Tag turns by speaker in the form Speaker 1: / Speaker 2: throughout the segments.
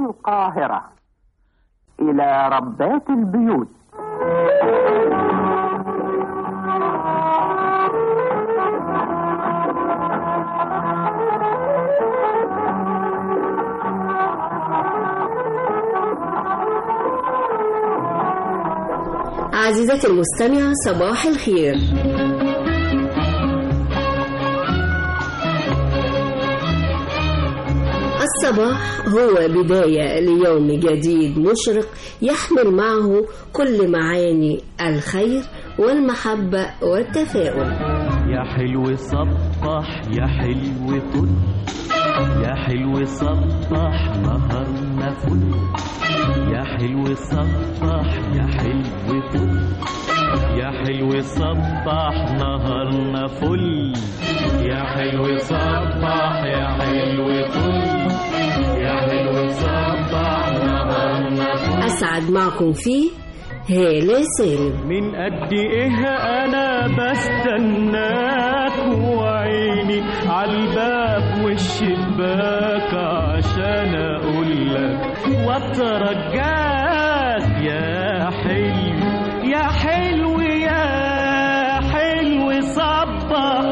Speaker 1: القاهرة إلى ربات البيوت
Speaker 2: عزيزتي المستمعة صباح الخير الصباح هو بداية ليوم جديد مشرق يحمل معه كل معاني الخير والمحبة والتفاؤل
Speaker 3: يا حلو صبح يا حلو طل يا حلو صبح نهارنا فل يا حلو صبح يا حلو طل يا حلو صبح نهارنا فل يا حلو صبح يا حلو طل يا حلو صبح نهارنا فل
Speaker 2: أسعد معكم فيه هالة سالم
Speaker 3: من قد ايه انا بستناك وعيني عالباب والشباك عشان اقول لك واترجاك يا حلو يا حلو يا حلو صبح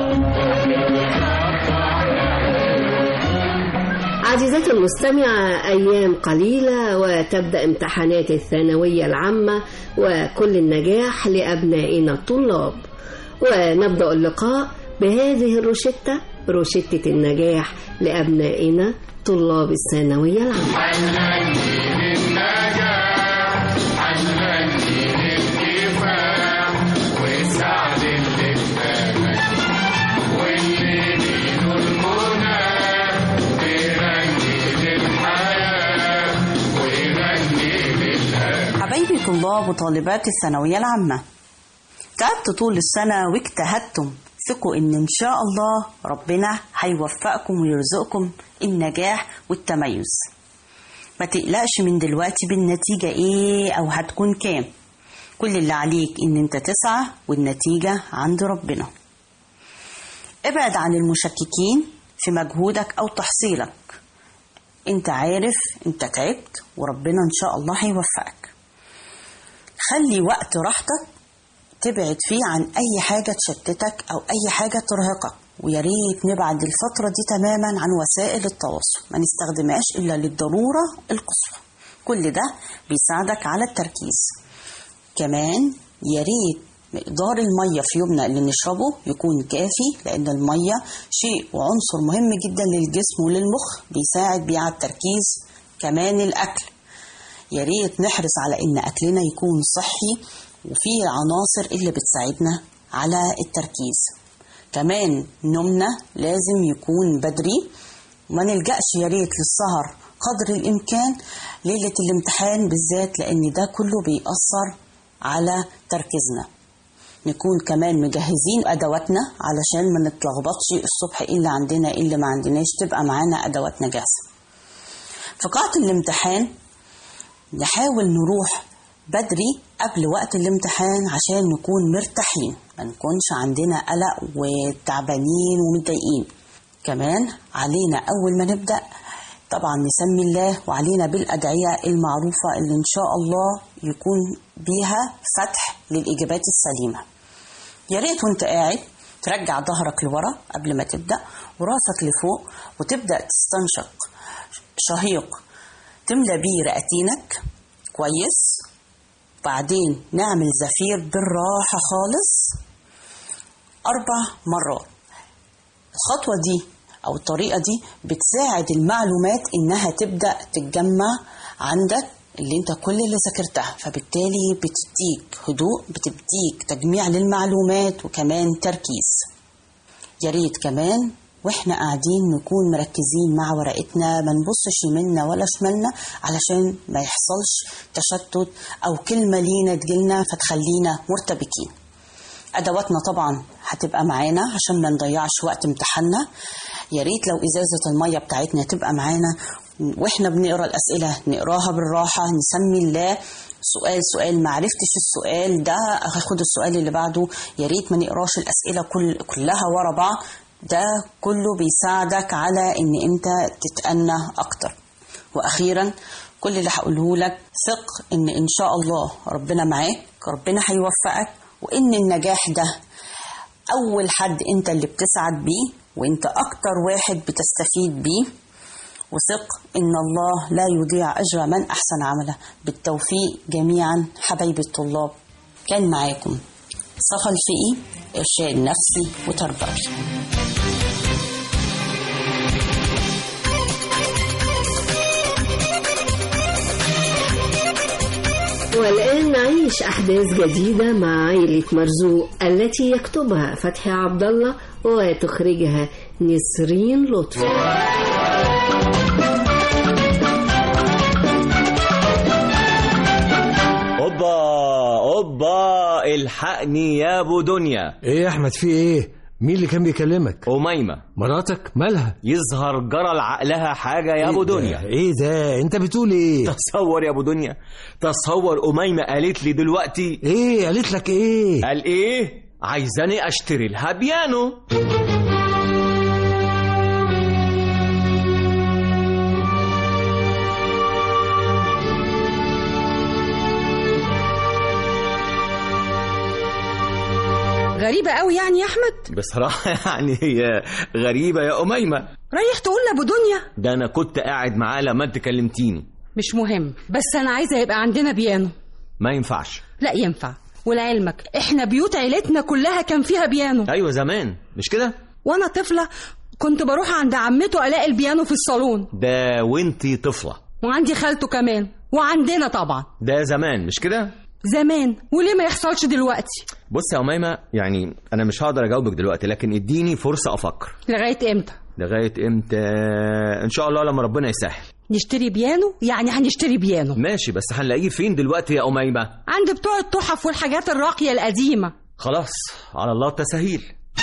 Speaker 2: عزيزتي المستمعة أيام قليلة وتبدأ امتحانات الثانوية العامة وكل النجاح لأبنائنا الطلاب ونبدأ اللقاء بهذه الروشتة روشتة النجاح لأبنائنا طلاب الثانوية العامة
Speaker 4: حبايبي طلاب وطالبات الثانوية العامة تعبت طول السنة واجتهدتم ثقوا ان ان شاء الله ربنا هيوفقكم ويرزقكم النجاح والتميز ما تقلقش من دلوقتي بالنتيجة ايه او هتكون كام كل اللي عليك ان انت تسعى والنتيجة عند ربنا ابعد عن المشككين في مجهودك او تحصيلك انت عارف انت تعبت وربنا ان شاء الله هيوفقك خلي وقت راحتك تبعد فيه عن اي حاجة تشتتك او اي حاجة ترهقك ويا ريت نبعد الفترة دي تماما عن وسائل التواصل ما نستخدمهاش الا للضرورة القصوى كل ده بيساعدك على التركيز كمان يا ريت مقدار المية في يومنا اللي نشربه يكون كافي لأن المية شيء وعنصر مهم جدا للجسم وللمخ بيساعد بيه على التركيز كمان الأكل يا ريت نحرص على إن أكلنا يكون صحي وفيه العناصر اللي بتساعدنا على التركيز كمان نومنا لازم يكون بدري وما نلجأش يا ريت للسهر قدر الإمكان ليلة الامتحان بالذات لأن ده كله بيأثر على تركيزنا نكون كمان مجهزين ادواتنا علشان ما نتلخبطش الصبح ايه اللي عندنا ايه اللي ما عندناش تبقى معانا ادواتنا جاهزه في قاعه الامتحان نحاول نروح بدري قبل وقت الامتحان عشان نكون مرتاحين ما نكونش عندنا قلق وتعبانين ومتضايقين كمان علينا اول ما نبدا طبعا نسمي الله وعلينا بالادعيه المعروفه اللي ان شاء الله يكون بيها فتح للاجابات السليمه يا ريت وانت قاعد ترجع ظهرك لورا قبل ما تبدا وراسك لفوق وتبدا تستنشق شهيق تملى بيه رئتينك كويس بعدين نعمل زفير بالراحة خالص أربع مرات الخطوة دي أو الطريقة دي بتساعد المعلومات إنها تبدأ تتجمع عندك اللي انت كل اللي ذاكرتها فبالتالي بتديك هدوء بتديك تجميع للمعلومات وكمان تركيز يا ريت كمان واحنا قاعدين نكون مركزين مع ورقتنا ما نبصش يمنا ولا شمالنا علشان ما يحصلش تشتت او كلمه لينا تجيلنا فتخلينا مرتبكين ادواتنا طبعا هتبقى معانا عشان ما نضيعش وقت امتحاننا يا ريت لو ازازه الميه بتاعتنا تبقى معانا واحنا بنقرا الاسئله نقراها بالراحه نسمي الله سؤال سؤال ما عرفتش السؤال ده هاخد السؤال اللي بعده يا ريت ما نقراش الاسئله كل كلها ورا بعض ده كله بيساعدك على ان انت تتأنى اكتر واخيرا كل اللي هقوله لك ثق ان ان شاء الله ربنا معاك ربنا هيوفقك وان النجاح ده اول حد انت اللي بتسعد بيه وانت اكتر واحد بتستفيد بيه وثق ان الله لا يضيع اجر من احسن عمله بالتوفيق جميعا حبايبي الطلاب كان معاكم صفا الفقي ارشاد نفسي وتربوي
Speaker 2: والآن نعيش أحداث جديدة مع عائلة مرزوق التي يكتبها فتحي عبد الله وتخرجها نسرين لطفي
Speaker 5: اوبا اوبا الحقني يا ابو دنيا
Speaker 6: ايه يا احمد في ايه مين اللي كان بيكلمك
Speaker 5: أميمة
Speaker 6: مراتك مالها
Speaker 5: يظهر جرى لعقلها حاجة يا أبو
Speaker 6: إيه ده؟
Speaker 5: دنيا
Speaker 6: ايه ده انت بتقول ايه
Speaker 5: تصور يا أبو دنيا تصور أميمة قالت لي دلوقتي
Speaker 6: ايه قالت لك ايه
Speaker 5: قال إيه عايزاني أشتري لها بيانو
Speaker 7: غريبة قوي يعني يا أحمد
Speaker 5: بصراحة يعني هي غريبة يا أميمة
Speaker 7: رايح تقول لأبو دنيا
Speaker 5: ده أنا كنت قاعد معاه لما أنت كلمتيني
Speaker 7: مش مهم بس أنا عايزة يبقى عندنا بيانو
Speaker 5: ما ينفعش
Speaker 7: لا ينفع ولعلمك احنا بيوت عيلتنا كلها كان فيها بيانو
Speaker 5: أيوة زمان مش كده
Speaker 7: وانا طفلة كنت بروح عند عمته الاقي البيانو في الصالون
Speaker 5: ده وانتي طفلة
Speaker 7: وعندي خالته كمان وعندنا طبعا
Speaker 5: ده زمان مش كده
Speaker 7: زمان وليه ما يحصلش دلوقتي
Speaker 5: بص يا أميمة يعني أنا مش هقدر أجاوبك دلوقتي لكن اديني فرصة أفكر
Speaker 7: لغاية امتى
Speaker 5: لغاية امتى ان شاء الله لما ربنا يسهل
Speaker 7: نشتري بيانو يعني هنشتري بيانو
Speaker 5: ماشي بس هنلاقيه فين دلوقتي يا أميمة
Speaker 7: عند بتوع التحف والحاجات الراقية القديمة
Speaker 5: خلاص على الله التسهيل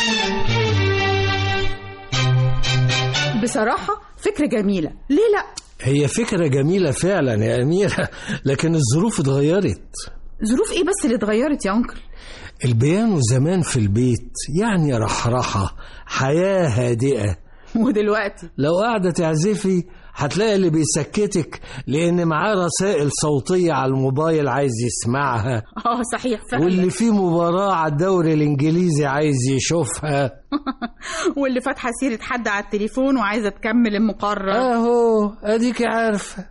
Speaker 8: بصراحة فكرة جميلة ليه لا
Speaker 6: هي فكرة جميلة فعلا يا أميرة لكن الظروف اتغيرت
Speaker 8: ظروف ايه بس اللي اتغيرت يا انكل
Speaker 6: البيانو زمان في البيت يعني رحرحة حياة هادئة
Speaker 8: ودلوقتي
Speaker 6: لو قاعدة تعزفي هتلاقي اللي بيسكتك لأن معاه رسائل صوتية على الموبايل عايز يسمعها
Speaker 8: اه صحيح فعلا
Speaker 6: واللي فيه مباراة على الدوري الإنجليزي عايز يشوفها
Speaker 8: واللي فاتحة سيرة حد على التليفون وعايزة تكمل المقرر
Speaker 6: أهو أديك عارفة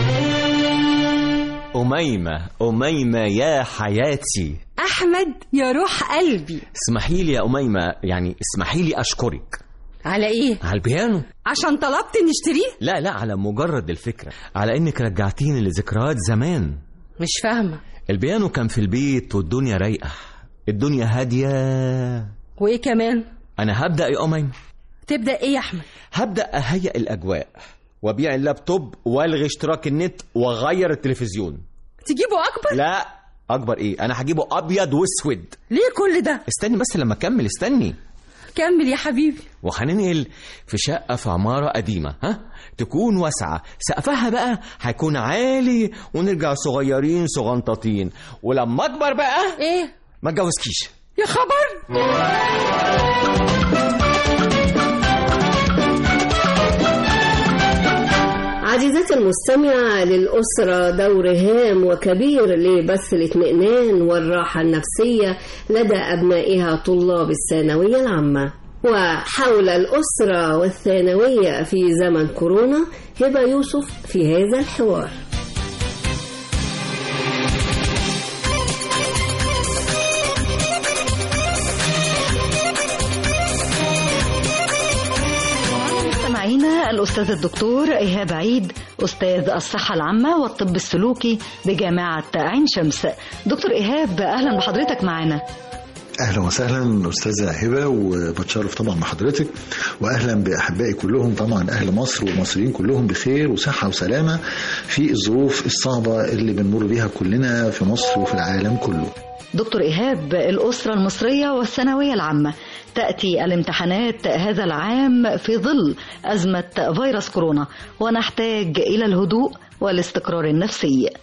Speaker 5: أميمة أميمة يا حياتي
Speaker 7: احمد يا روح قلبي
Speaker 5: اسمحي لي يا أميمة يعني اسمحي لي أشكرك
Speaker 7: على ايه
Speaker 5: على البيانو
Speaker 7: عشان طلبت نشتريه
Speaker 5: لا لا على مجرد الفكرة على إنك رجعتيني لذكريات زمان
Speaker 7: مش فاهمة
Speaker 5: البيانو كان في البيت والدنيا رايقة الدنيا هادية
Speaker 7: وايه كمان
Speaker 5: أنا هبدأ يا أميمة
Speaker 7: تبدأ ايه يا احمد
Speaker 5: هبدأ أهيئ الأجواء وأبيع اللابتوب وألغي اشتراك النت وأغير التلفزيون
Speaker 7: تجيبه اكبر
Speaker 5: لا أكبر إيه أنا هجيبه أبيض وأسود
Speaker 7: ليه كل ده
Speaker 5: استني بس لما أكمل استني
Speaker 7: كمل يا حبيبي
Speaker 5: وهننقل في شقة في عمارة قديمة ها تكون واسعة سقفها بقى هيكون عالي ونرجع صغيرين صغنططين ولما أكبر بقى
Speaker 7: ايه
Speaker 5: ما اتجوزكيش
Speaker 7: يا خبر
Speaker 2: عزيزتي المستمعة للأسرة دور هام وكبير لبث الاطمئنان والراحة النفسية لدى أبنائها طلاب الثانوية العامة وحول الأسرة والثانوية في زمن كورونا هبة يوسف في هذا الحوار
Speaker 9: مستمعينا الأستاذ الدكتور إيهاب عيد أستاذ الصحة العامة والطب السلوكي بجامعة عين شمس دكتور إيهاب أهلا بحضرتك معنا
Speaker 10: اهلا وسهلا استاذه هبه وبتشرف طبعا بحضرتك واهلا باحبائي كلهم طبعا اهل مصر والمصريين كلهم بخير وصحه وسلامه في الظروف الصعبه اللي بنمر بيها كلنا في مصر وفي العالم كله
Speaker 9: دكتور إيهاب الأسرة المصرية والثانوية العامة تأتي الامتحانات هذا العام في ظل أزمة فيروس كورونا ونحتاج إلى الهدوء والاستقرار النفسي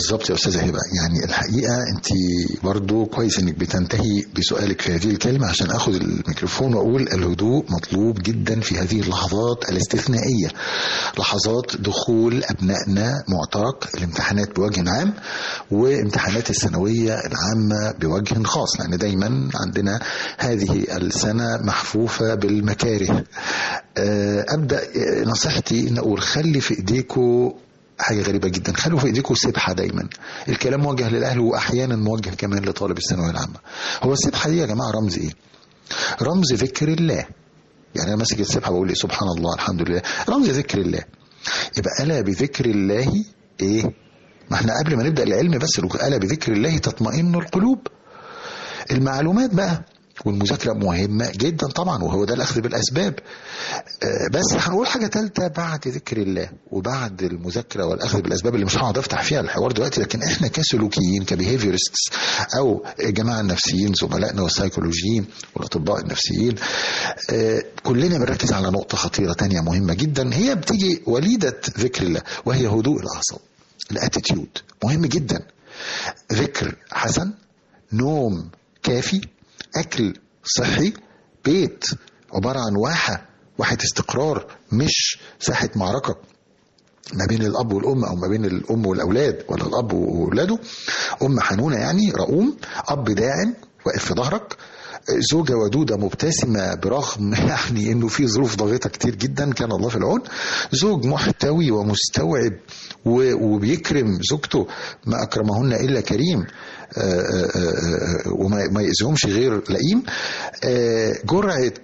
Speaker 10: بالظبط يا استاذه هبه يعني الحقيقه انت برضو كويس انك بتنتهي بسؤالك في هذه الكلمه عشان اخد الميكروفون واقول الهدوء مطلوب جدا في هذه اللحظات الاستثنائيه لحظات دخول ابنائنا معترك الامتحانات بوجه عام وامتحانات الثانويه العامه بوجه خاص لان دايما عندنا هذه السنه محفوفه بالمكاره آه، ابدا آه، نصيحتي ان اقول خلي في ايديكم حاجه غريبه جدا خلوا في ايديكم سبحه دايما الكلام موجه للاهل واحيانا موجه كمان لطالب الثانويه العامه هو السبحه دي يا جماعه رمز ايه رمز ذكر الله يعني انا ماسك السبحه بقول ايه سبحان الله الحمد لله رمز ذكر الله يبقى الا بذكر الله ايه ما احنا قبل ما نبدا العلم بس الا بذكر الله تطمئن القلوب المعلومات بقى والمذاكرة مهمة جدا طبعا وهو ده الأخذ بالأسباب آه، بس هنقول حاجة ثالثة بعد ذكر الله وبعد المذاكرة والأخذ بالأسباب اللي مش هقعد أفتح فيها الحوار دلوقتي لكن إحنا كسلوكيين كبيهيفيرستس أو جماعة النفسيين زملائنا والسايكولوجيين والأطباء النفسيين آه، كلنا بنركز على نقطة خطيرة تانية مهمة جدا هي بتيجي وليدة ذكر الله وهي هدوء الأعصاب الاتيتيود مهم جدا ذكر حسن نوم كافي اكل صحي بيت عباره عن واحه واحه استقرار مش ساحه معركه ما بين الاب والام او ما بين الام والاولاد ولا الاب واولاده ام حنونه يعني رؤوم اب داعم واقف في ظهرك زوجة ودودة مبتسمة برغم يعني انه في ظروف ضاغطة كتير جدا كان الله في العون زوج محتوي ومستوعب و- وبيكرم زوجته ما اكرمهن الا كريم آه، آه، آه، وما ما يأذيهمش غير لئيم آه، جرعة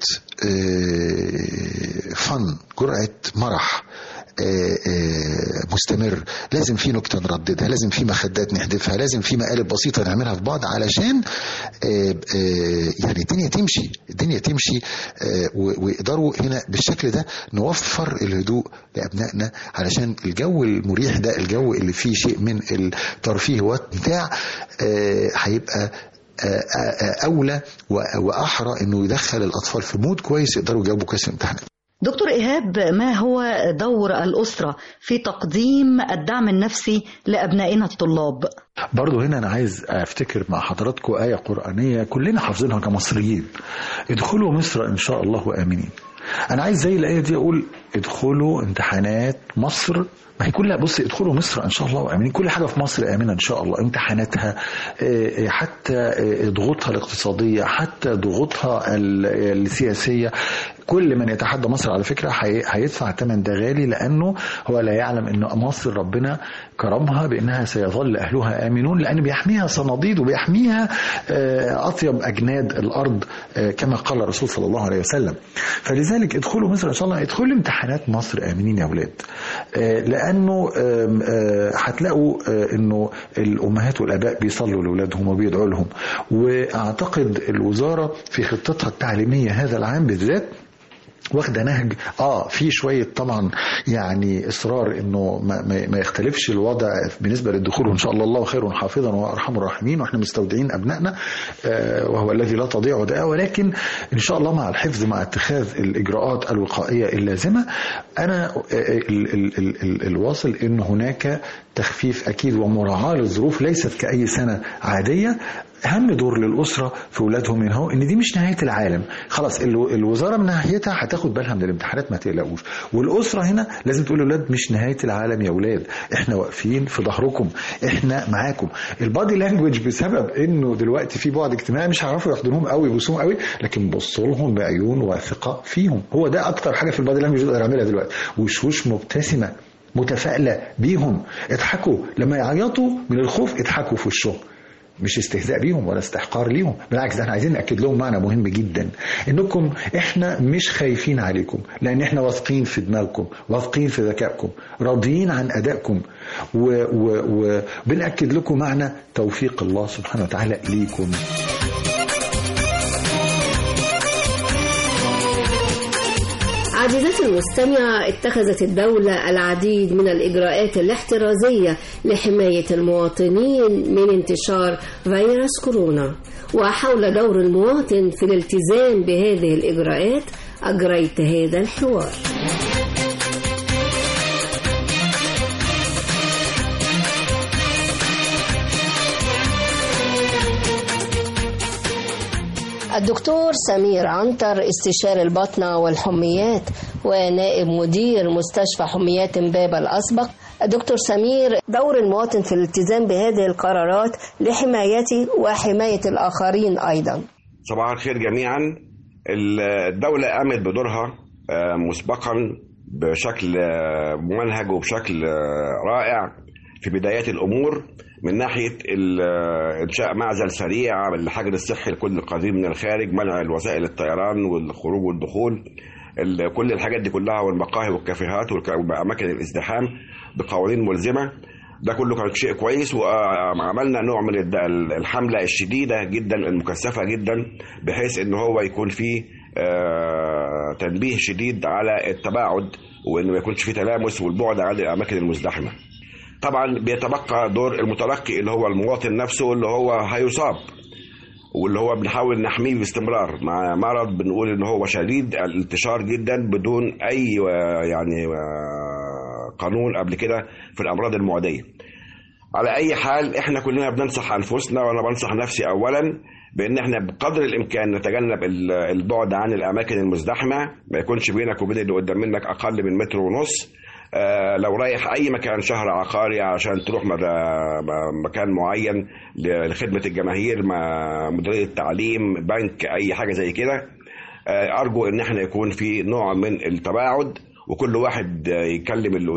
Speaker 10: آه، فن جرعة مرح آه، آه، مستمر لازم في نكته نرددها لازم في مخدات نحذفها لازم في مقالب بسيطه نعملها في بعض علشان آه، آه، يعني الدنيا تمشي الدنيا تمشي آه، و- ويقدروا هنا بالشكل ده نوفر الهدوء لابنائنا علشان الجو المريح ده الجو اللي فيه شيء من الترفيه والمتاع آه، هيبقى آه، آه، اولى و- واحرى انه يدخل الاطفال في مود كويس يقدروا يجاوبوا كويس في الامتحانات
Speaker 9: دكتور إيهاب ما هو دور الأسرة في تقديم الدعم النفسي لأبنائنا الطلاب؟
Speaker 10: برضو هنا أنا عايز أفتكر مع حضراتكم آية قرآنية كلنا حافظينها كمصريين ادخلوا مصر إن شاء الله آمنين أنا عايز زي الآية دي أقول ادخلوا امتحانات مصر ما هي كلها بص ادخلوا مصر ان شاء الله وامنين كل حاجه في مصر امنه ان شاء الله امتحاناتها آه، آه، حتى آه، ضغوطها الاقتصاديه حتى ضغوطها ال- السياسيه كل من يتحدى مصر على فكره هي- هيدفع ثمن ده غالي لانه هو لا يعلم ان مصر ربنا كرمها بانها سيظل اهلها امنون لان بيحميها صناديد وبيحميها آه، اطيب اجناد الارض آه، كما قال الرسول صلى الله عليه وسلم فلذلك ادخلوا مصر ان شاء الله ادخلوا امتحانات مصر امنين يا اولاد آه، لانه آم، آه، هتلاقوا آه، انه الامهات والاباء بيصلوا لاولادهم وبيدعوا لهم واعتقد الوزاره في خطتها التعليميه هذا العام بالذات واخده نهج اه في شويه طبعا يعني اصرار انه ما, ما, ما يختلفش الوضع بالنسبه للدخول وان شاء الله الله خير حافظا وارحم الراحمين واحنا مستودعين ابنائنا آه وهو الذي لا تضيع ودائعه ولكن ان شاء الله مع الحفظ مع اتخاذ الاجراءات الوقائيه اللازمه انا آه ال ال ال ال الواصل ان هناك تخفيف اكيد ومراعاه للظروف ليست كاي سنه عاديه اهم دور للاسره في اولادهم هنا هو ان دي مش نهايه العالم خلاص الو- الوزاره من ناحيتها هتاخد بالها من الامتحانات ما تقلقوش والاسره هنا لازم تقول للاولاد مش نهايه العالم يا اولاد احنا واقفين في ظهركم احنا معاكم البادي لانجوج بسبب انه دلوقتي في بعد اجتماعي مش هيعرفوا يحضنوهم قوي يبوسوهم قوي لكن بصوا لهم بعيون واثقه فيهم هو ده اكتر حاجه في البادي لانجوج اقدر اعملها دلوقتي وشوش مبتسمه متفائله بيهم اضحكوا لما يعيطوا من الخوف اضحكوا في وشهم مش استهزاء بيهم ولا استحقار ليهم بالعكس ده احنا عايزين ناكد لهم معنى مهم جدا انكم احنا مش خايفين عليكم لان احنا واثقين في دماغكم واثقين في ذكائكم راضيين عن ادائكم وبناكد لكم معنى توفيق الله سبحانه وتعالى ليكم
Speaker 2: عزيزتي المستمعة اتخذت الدولة العديد من الإجراءات الاحترازية لحماية المواطنين من انتشار فيروس كورونا وحول دور المواطن في الالتزام بهذه الإجراءات أجريت هذا الحوار الدكتور سمير عنتر استشاري البطنة والحميات ونائب مدير مستشفى حميات امبابة الأسبق الدكتور سمير دور المواطن في الالتزام بهذه القرارات لحمايته وحماية الآخرين أيضا
Speaker 11: صباح الخير جميعا الدولة قامت بدورها آه، مسبقا بشكل آه، ممنهج وبشكل آه، رائع في بدايات الأمور من ناحية ال- آه، إنشاء معزل سريع للحجر الصحي لكل القادمين من الخارج منع الوسائل الطيران والخروج والدخول ال- كل الحاجات دي كلها والمقاهي والكافيهات والك- وأماكن الازدحام بقوانين ملزمة ده كله كان شيء كويس وعملنا نوع من الد- الحملة الشديدة جدا المكثفة جدا بحيث ان هو يكون فيه آه، تنبيه شديد على التباعد وان ما يكونش فيه تلامس والبعد عن الاماكن المزدحمه. طبعا بيتبقى دور المتلقي اللي هو المواطن نفسه اللي هو هيصاب واللي هو بنحاول نحميه باستمرار مع مرض بنقول ان هو شديد الانتشار جدا بدون اي آه، يعني آه، قانون قبل كده في الامراض المعديه. على اي حال احنا كلنا بننصح انفسنا وانا بنصح نفسي اولا بان احنا بقدر الامكان نتجنب ال- البعد عن الاماكن المزدحمه ما يكونش بينك وبين اللي قدام منك اقل من متر ونص آه، لو رايح اي مكان شهر عقاري عشان تروح مد- م- مكان معين ل- لخدمه الجماهير مع مديريه التعليم بنك اي حاجه زي كده آه، ارجو ان احنا يكون في نوع من التباعد وكل واحد آه، يكلم اللي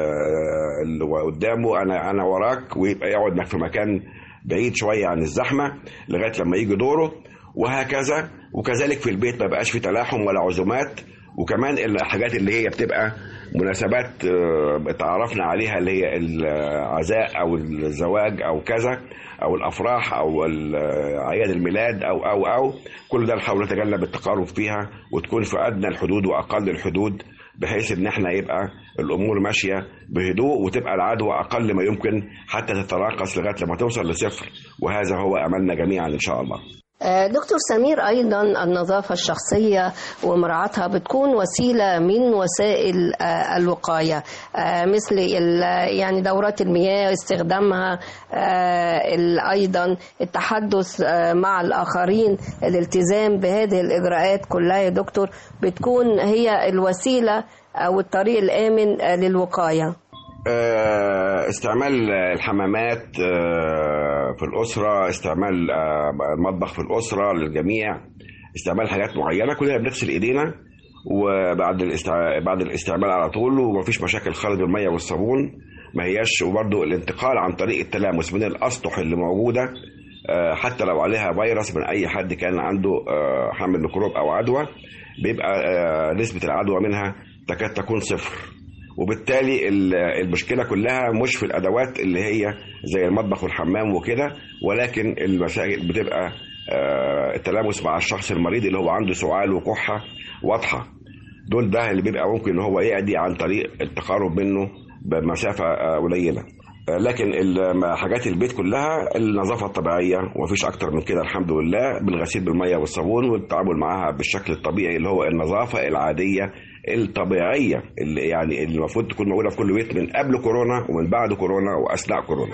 Speaker 11: اللي قدامه انا انا وراك ويبقى يقعد معاك في مكان بعيد شويه عن الزحمه لغايه لما يجي دوره وهكذا وكذلك في البيت ما بقاش في تلاحم ولا عزومات وكمان الحاجات اللي هي بتبقى مناسبات آه، اتعرفنا عليها اللي هي العزاء او الزواج او كذا او الافراح او ال- اعياد الميلاد او او او كل ده نحاول نتجنب التقارب فيها وتكون في ادنى الحدود واقل الحدود بحيث ان احنا يبقى الامور ماشيه بهدوء وتبقى العدوى اقل ما يمكن حتى تتراقص لغايه لما توصل لصفر وهذا هو املنا جميعا ان شاء الله.
Speaker 2: آه، دكتور سمير أيضا النظافة الشخصية ومراعاتها بتكون وسيلة من وسائل آه، الوقاية آه، مثل ال- يعني دورات المياه استخدامها آه، ال- أيضا التحدث آه، مع الآخرين الالتزام بهذه الإجراءات كلها يا دكتور بتكون هي الوسيلة أو الطريق الآمن آه، للوقاية
Speaker 11: آه، استعمال الحمامات آه، في الأسرة استعمال آه، المطبخ في الأسرة للجميع استعمال حاجات معينة كلنا بنغسل إيدينا وبعد الاستع... بعد الاستعمال على طول ومفيش مشاكل خالص بالمية والصابون ما هياش وبرضه الانتقال عن طريق التلامس من الأسطح اللي موجودة آه، حتى لو عليها فيروس من أي حد كان عنده آه، حمل ميكروب أو عدوى بيبقى آه، نسبة العدوى منها تكاد تكون صفر وبالتالي ال- المشكله كلها مش في الادوات اللي هي زي المطبخ والحمام وكده ولكن المسائل بتبقى آه، التلامس مع الشخص المريض اللي هو عنده سعال وكحه واضحه دول ده اللي بيبقى ممكن ان هو يعدي عن طريق التقارب منه بمسافه آه، قليله آه، لكن ال- حاجات البيت كلها النظافه الطبيعيه ومفيش اكتر من كده الحمد لله بالغسيل بالميه والصابون والتعامل معاها بالشكل الطبيعي اللي هو النظافه العاديه الطبيعيه اللي يعني اللي المفروض تكون موجوده في كل بيت من قبل كورونا ومن بعد كورونا واثناء كورونا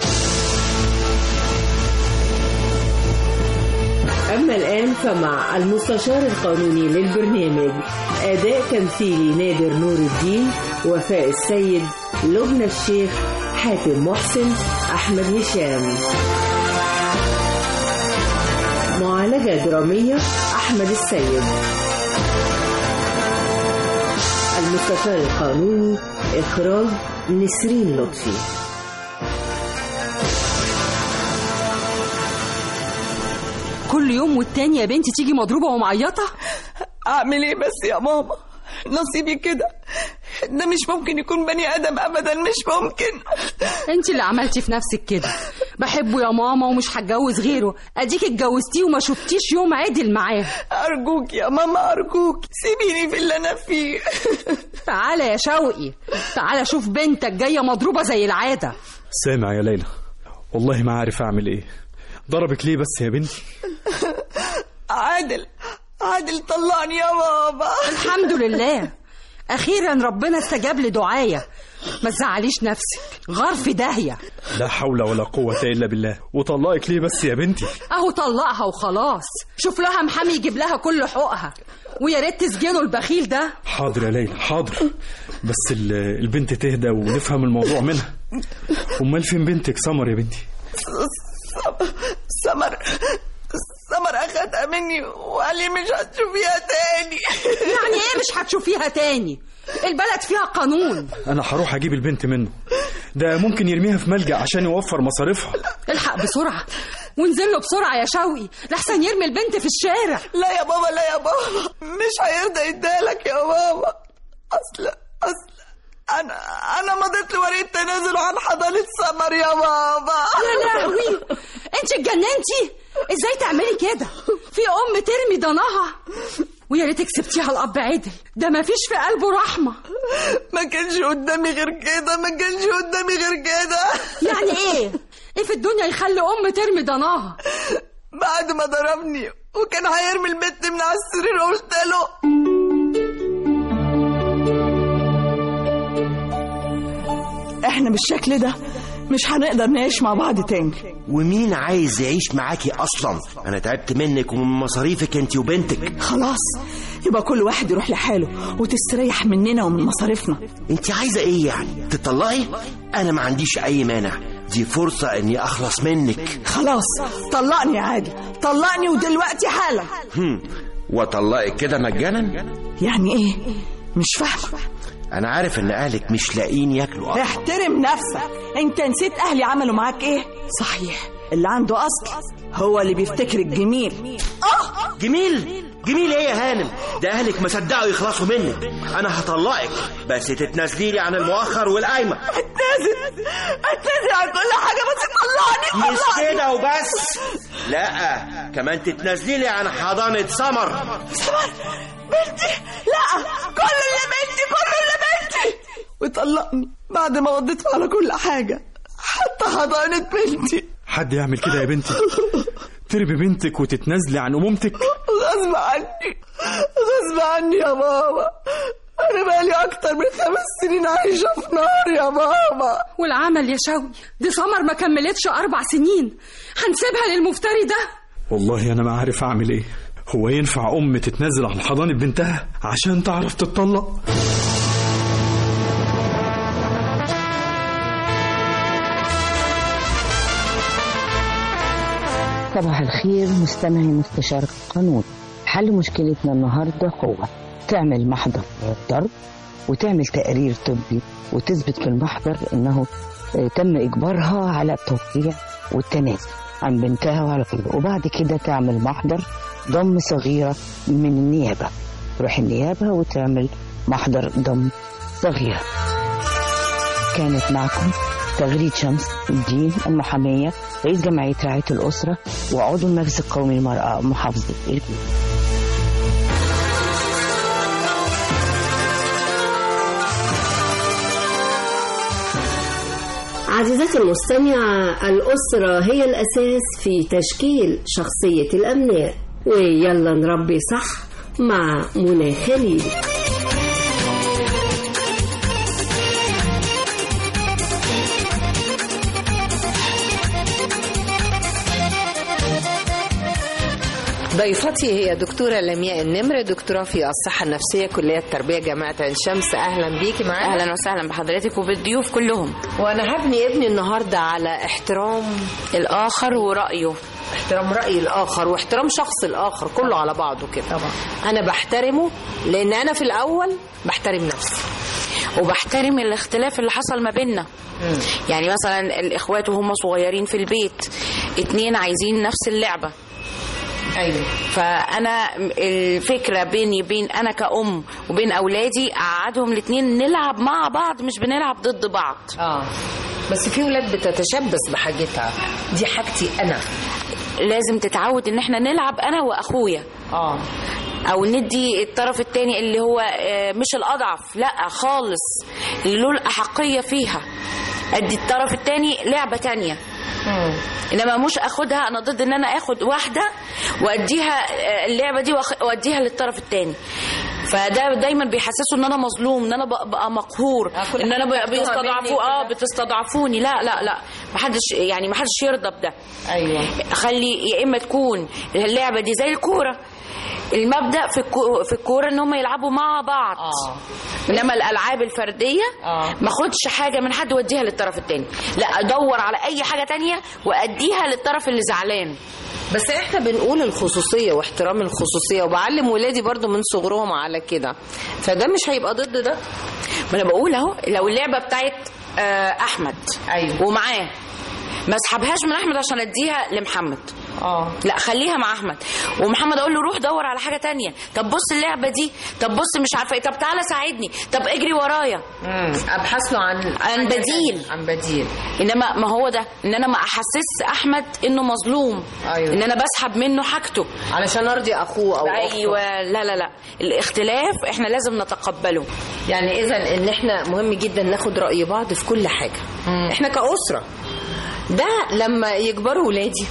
Speaker 12: أما الآن فمع المستشار القانوني للبرنامج أداء تمثيلي نادر نور الدين وفاء السيد لبنى الشيخ حاتم محسن أحمد هشام معالجة درامية أحمد السيد المستشار القانوني إخراج نسرين لطفي
Speaker 7: كل يوم والتاني يا بنتي تيجي مضروبة ومعيطة
Speaker 13: اعمل ايه بس يا ماما نصيبي كده ده مش ممكن يكون بني ادم ابدا مش ممكن
Speaker 7: انت اللي عملتي في نفسك كده بحبه يا ماما ومش هتجوز غيره اديك اتجوزتيه وما شفتيش يوم عدل معاه
Speaker 13: ارجوك يا ماما ارجوك سيبيني في اللي انا فيه
Speaker 7: تعالى يا شوقي تعالى شوف بنتك جايه مضروبه زي العاده
Speaker 14: سامع يا ليلى والله ما عارف اعمل ايه ضربك ليه بس يا بنتي
Speaker 13: عادل عادل طلعني يا بابا
Speaker 7: الحمد لله اخيرا ربنا استجاب لدعايا ما تزعليش نفسك غار في داهيه
Speaker 14: لا حول ولا قوة إلا بالله وطلقك ليه بس يا بنتي
Speaker 7: اهو طلقها وخلاص شوف لها محامي يجيب لها كل حقوقها ويا ريت تسجنوا البخيل ده
Speaker 14: حاضر يا ليلى حاضر بس ال- البنت تهدى ونفهم الموضوع منها أمال فين بنتك سمر يا بنتي
Speaker 13: سمر سمر اخدها مني وقال لي مش هتشوفيها تاني
Speaker 7: يعني ايه مش هتشوفيها تاني البلد فيها قانون
Speaker 14: أنا هروح أجيب البنت منه ده ممكن يرميها في ملجأ عشان يوفر مصاريفها
Speaker 7: الحق بسرعه وانزل له بسرعه يا شوقي لحسن يرمي البنت في الشارع
Speaker 13: لا يا بابا لا يا بابا مش هيرضى يدالك يا بابا اصل اصل انا انا مضيت له ورقه تنازل عن حضانه سمر يا بابا
Speaker 7: يا لهوي انت اتجننتي ازاي تعملي كده في ام ترمي ضناها ويا ريتك سبتيها الاب عدل ده ما فيش في قلبه رحمه
Speaker 13: ما كانش قدامي غير كده ما كانش قدامي غير كده
Speaker 7: يعني ايه ايه في الدنيا يخلي ام ترمي ضناها
Speaker 13: بعد ما ضربني وكان هيرمي البت من على السرير قلت له احنا بالشكل ده مش هنقدر نعيش مع بعض تاني
Speaker 15: ومين عايز يعيش معاكي اصلا انا تعبت منك ومن مصاريفك انت وبنتك
Speaker 13: خلاص يبقى كل واحد يروح لحاله وتستريح مننا ومن مصاريفنا
Speaker 15: انت عايزه ايه يعني تطلقي انا ما عنديش اي مانع دي فرصه اني اخلص منك
Speaker 13: خلاص طلقني يا عادل طلقني ودلوقتي حالا
Speaker 15: هم. واطلقك كده مجانا
Speaker 13: يعني ايه مش فاهمه
Speaker 15: انا عارف ان اهلك مش لاقيين ياكلوا أكل.
Speaker 13: احترم نفسك انت نسيت اهلي عملوا معاك ايه صحيح اللي عنده اصل هو اللي بيفتكر الجميل
Speaker 15: جميل جميل ايه يا هانم ده اهلك ما صدقوا يخلصوا منك انا هطلقك بس تتنازلي لي عن المؤخر والقايمه
Speaker 13: اتنازل اتنازل عن كل حاجه بس طلعني
Speaker 15: مش
Speaker 13: طلعني
Speaker 15: كده وبس لا كمان تتنازلي لي عن حضانه سمر
Speaker 13: سمر بنتي لا كل اللي بنتي كل اللي بنتي وطلقني بعد ما وديته على كل حاجه حتى حضانه بنتي
Speaker 14: حد يعمل كده يا بنتي تربي بنتك وتتنازلي عن أمومتك
Speaker 13: غصب عني غصب عني يا بابا انا بقالي اكتر من خمس سنين عايشه في نار يا بابا
Speaker 7: والعمل يا شوقي دي سمر ما كملتش اربع سنين هنسيبها للمفتري ده
Speaker 14: والله أنا ما عارف أعمل إيه هو ينفع أم تتنازل عن حضانة بنتها عشان تعرف تتطلق
Speaker 16: صباح الخير مستمعي مستشار القانون حل مشكلتنا النهارده هو تعمل محضر ضرب وتعمل تقرير طبي وتثبت في المحضر انه آه، تم اجبارها على التوقيع والتنازل عن بنتها وعلى كله وبعد كده تعمل محضر ضم صغيره من النيابه تروح النيابه وتعمل محضر ضم صغيره كانت معكم تغريد شمس الدين المحامية رئيس جمعية رعاية الأسرة وعضو المجلس القومي للمرأة محافظة الجيزة
Speaker 2: عزيزتي المستمعة الأسرة هي الأساس في تشكيل شخصية الأبناء ويلا نربي صح مع منى خليل
Speaker 17: ضيفتي هي دكتورة لمياء النمر دكتوراه في الصحة النفسية كلية التربية جامعة عين شمس أهلا بيكي معانا
Speaker 18: اهلا وسهلا بحضرتك وبالضيوف كلهم
Speaker 17: وأنا هبني ابني النهاردة على احترام
Speaker 18: الاخر ورايه
Speaker 17: احترام رأي الآخر واحترام شخص الآخر كله على بعضه كده طبعا أنا بحترمه لأن أنا في الأول بحترم نفسي
Speaker 18: وبحترم الاختلاف اللي حصل ما بيننا يعني مثلا الاخوات وهم صغيرين في البيت اتنين عايزين نفس اللعبه
Speaker 17: ايوه
Speaker 18: فانا الفكره بيني بين انا كأم وبين اولادي اقعدهم الاتنين نلعب مع بعض مش بنلعب ضد بعض
Speaker 17: اه بس في ولاد بتتشبث بحاجتها دي حاجتي انا
Speaker 18: لازم تتعود ان احنا نلعب انا واخويا
Speaker 17: اه
Speaker 18: او ندي الطرف التاني اللي هو آه، مش الاضعف لا خالص اللي له الاحقيه فيها ادي الطرف التاني لعبه تانية انما مش اخدها انا ضد ان انا اخد واحده واديها آه، اللعبه دي وأخ- واديها للطرف التاني فده دايما بيحسسوا ان انا مظلوم ان انا بق- بقى مقهور
Speaker 17: كل
Speaker 18: ان انا
Speaker 17: حاجة
Speaker 18: بقى
Speaker 17: بتاخدوها مني
Speaker 18: بيستضعفوا اه
Speaker 17: كده.
Speaker 18: بتستضعفوني لا لا لا محدش يعني محدش يرضى بده
Speaker 17: ايوه
Speaker 18: خلي يا اما تكون اللعبه دي زي الكوره المبدا في الكو في الكوره ان هم يلعبوا مع بعض
Speaker 17: اه
Speaker 18: انما الالعاب الفرديه
Speaker 17: اه
Speaker 18: ما اخدش حاجه من حد واديها للطرف التاني لا ادور على اي حاجه تانية واديها للطرف اللي زعلان
Speaker 17: بس احنا بنقول الخصوصية واحترام الخصوصية وبعلم ولادي برضو من صغرهم على كده فده مش هيبقى ضد ده
Speaker 18: ما انا بقول اهو لو اللعبه بتاعت آه، احمد
Speaker 17: ايوه
Speaker 18: ومعاه ما اسحبهاش من احمد عشان اديها لمحمد
Speaker 17: اه
Speaker 18: لا خليها مع احمد ومحمد اقول له روح دور على حاجه تانية طب بص اللعبه دي طب بص مش عارفه ايه طب تعالى ساعدني طب اجري ورايا
Speaker 17: ابحث له عن
Speaker 18: عن بديل
Speaker 17: عن بديل
Speaker 18: انما ما هو ده ان انا ما احسس احمد انه مظلوم
Speaker 17: أيوة.
Speaker 18: ان انا بسحب منه حاجته
Speaker 17: علشان ارضي اخوه او اخته
Speaker 18: ايوه لا لا لا الاختلاف احنا لازم نتقبله
Speaker 17: يعني اذا ان احنا مهم جدا ناخد راي بعض في كل حاجه
Speaker 18: مم.
Speaker 17: احنا كاسره ده لما يكبروا ولادي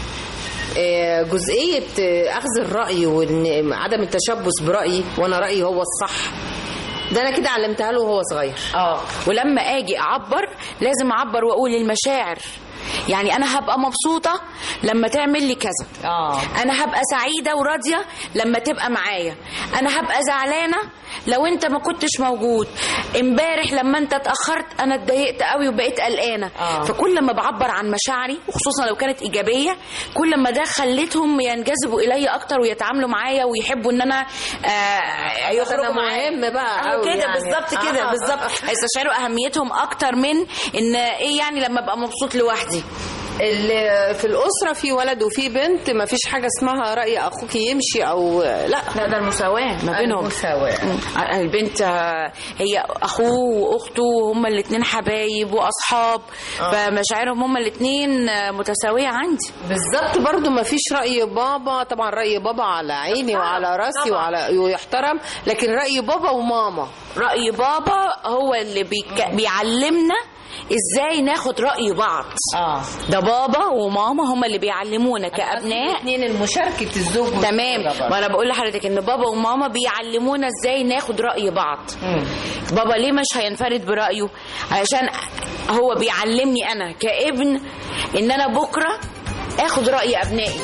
Speaker 17: آه، جزئيه آه، اخذ الراي وان عدم التشبث برايي وانا رايي هو الصح ده انا كده علمتها له وهو صغير
Speaker 18: اه ولما اجي اعبر لازم اعبر واقول المشاعر يعني انا هبقى مبسوطه لما تعمل لي كذا
Speaker 17: اه
Speaker 18: انا هبقى سعيده وراضيه لما تبقى معايا انا هبقى زعلانه لو انت ما كنتش موجود امبارح لما انت اتاخرت انا اتضايقت قوي وبقيت قلقانه
Speaker 17: آه.
Speaker 18: فكل ما بعبر عن مشاعري وخصوصا لو كانت ايجابيه كل ما ده خليتهم ينجذبوا الي اكتر ويتعاملوا معايا ويحبوا ان انا آه يخرجوا
Speaker 17: أنا
Speaker 18: معايا
Speaker 17: مهم بقى
Speaker 18: أهو
Speaker 17: أوي
Speaker 18: كده
Speaker 17: يعني.
Speaker 18: بالظبط كده
Speaker 17: آه.
Speaker 18: بالظبط هيستشعروا اهميتهم اكتر من ان ايه يعني لما ابقى مبسوط لوحدي
Speaker 17: اللي في الاسره في ولد وفي بنت ما فيش حاجه اسمها راي اخوك يمشي او لا
Speaker 18: لا ده المساواة ما بينهم
Speaker 17: المساواة.
Speaker 18: مم. البنت آه، هي اخوه واخته هما الاثنين حبايب واصحاب
Speaker 17: آه.
Speaker 18: فمشاعرهم هما الاثنين متساوية عندي
Speaker 17: بالظبط برضو ما فيش رأي بابا طبعا رأي بابا على عيني وعلى راسي
Speaker 18: طبعا.
Speaker 17: وعلى ويحترم لكن رأي بابا وماما
Speaker 18: رأي بابا هو اللي بيك... بيعلمنا ازاي ناخد رأي بعض
Speaker 17: اه
Speaker 18: ده بابا وماما هما اللي بيعلمونا كأبناء
Speaker 17: الاثنين المشاركة الزوج
Speaker 18: تمام
Speaker 17: والزوجة برضو.
Speaker 18: ما انا بقول لحضرتك ان بابا وماما بيعلمونا ازاي ناخد راي بعض بابا ليه مش هينفرد برايه علشان هو بيعلمني انا كابن ان انا بكره اخد راي ابنائي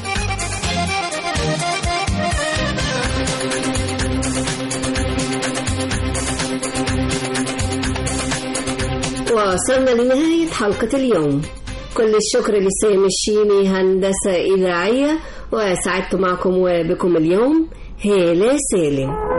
Speaker 2: وصلنا لنهاية حلقة اليوم كل الشكر لسامي الشيمي هندسة إذاعية وسعدت معكم وبكم اليوم هالة سالم